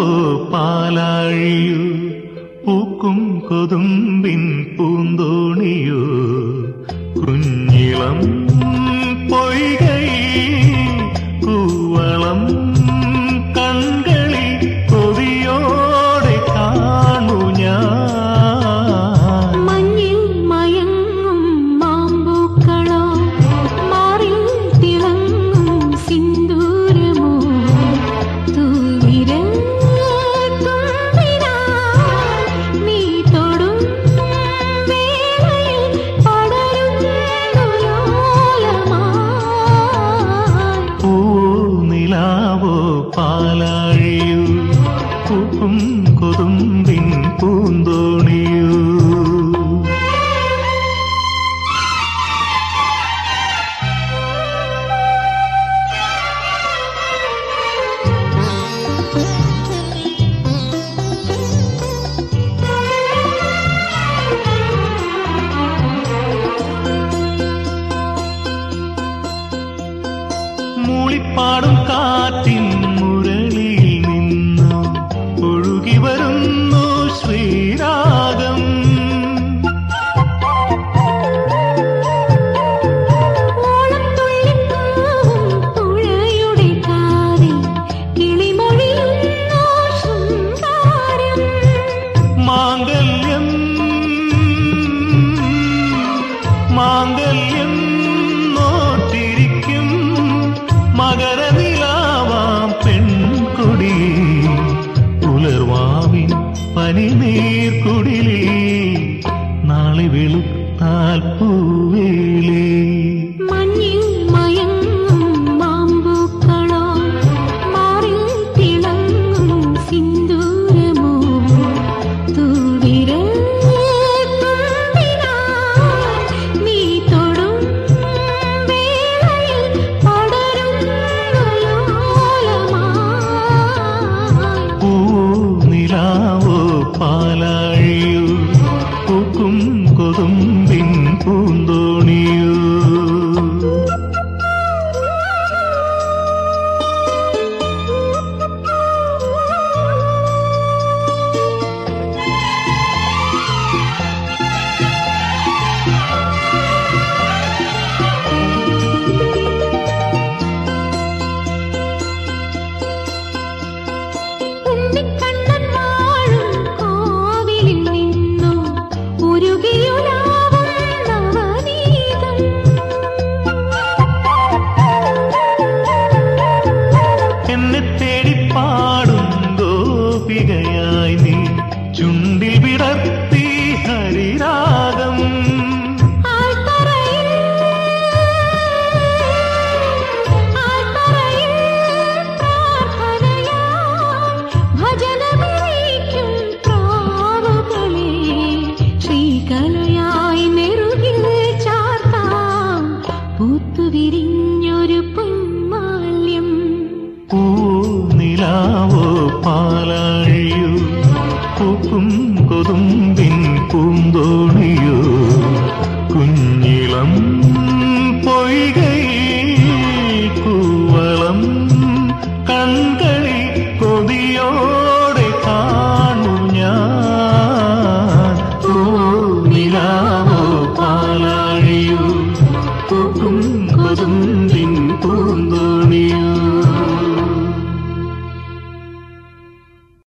നിലാവോ പാലാഴിയോ പൂക്കും കൊതുമ്പിൻ പൂന്തോണിയോ കുഞ്ഞിളം പൊയ്കൈ കൂവളം കൺകളിൽ കൊതിയോടെ കാണു ഞാൻ മഞ്ഞിൽ മയങ്ങും മാമ്പൂക്കളോ മാറിൽ തിളങ്ങും സിന്ദൂരമോ തൂവിരൽ തുമ്പിനാൽ നീ തൊടും വേളയിൽ പടരുന്നു ലോലമായി പൂ നിലാവോ പാലാഴിയോ പൂക്കും കൊതുമ്പിൻ പൂന്തോണിയോ മൂളിപ്പാടും കാറ്റിൻ മുരളിയിൽ നിന്നു ഒഴുകി വരുന്നു ശ്രീരാഗം ഓളം തുള്ളിപ്പോവും പുഴയുടെ കാറിൽ കിളിമൊഴിയുന്നു ശൃംഗാരം മാംഗല്യം മാംഗല്യം നോട്ടിരിക്കും മകരനിലാവാം പെൺകൊടി പുലർവാവിൻ പനിനീർക്കുടിലേ നാളെ വെളുത്താൽ പൂവേലേ മഞ്ഞിൽ മയങ്ങും മാമ്പൂക്കളോ മാറിൽ തിളങ്ങും സിന്ദൂരമോ തൂവിരൽ തുമ്പിനാൽ നീ തൊടും വേളയിൽ പടരുന്നു ലോലമായി പൂ നിലാവോ പാലാഴിയോ പൂക്കും കൊതുമ്പിൻ പൂന്തോണിയോ ഉണ്ണിക്കണ്ണൻ വാഴും കോവിലിൽ നിന്നു ഉരുകിയുലാവും നവനീതം എന്നെ തേടി പാടും ഗോപികയായി നീ ചുണ്ടിൽ വിടർത്തി ഹരിരാഗം ആൽത്തറയിൽ ആൽത്തറയിൽ പ്രാർത്ഥനയായി ഭജനമിരിക്കും പ്രാവുകളെ ശ്രീകലയായി നെറുകിൽ ചാർത്താം പൂത്തുവിരി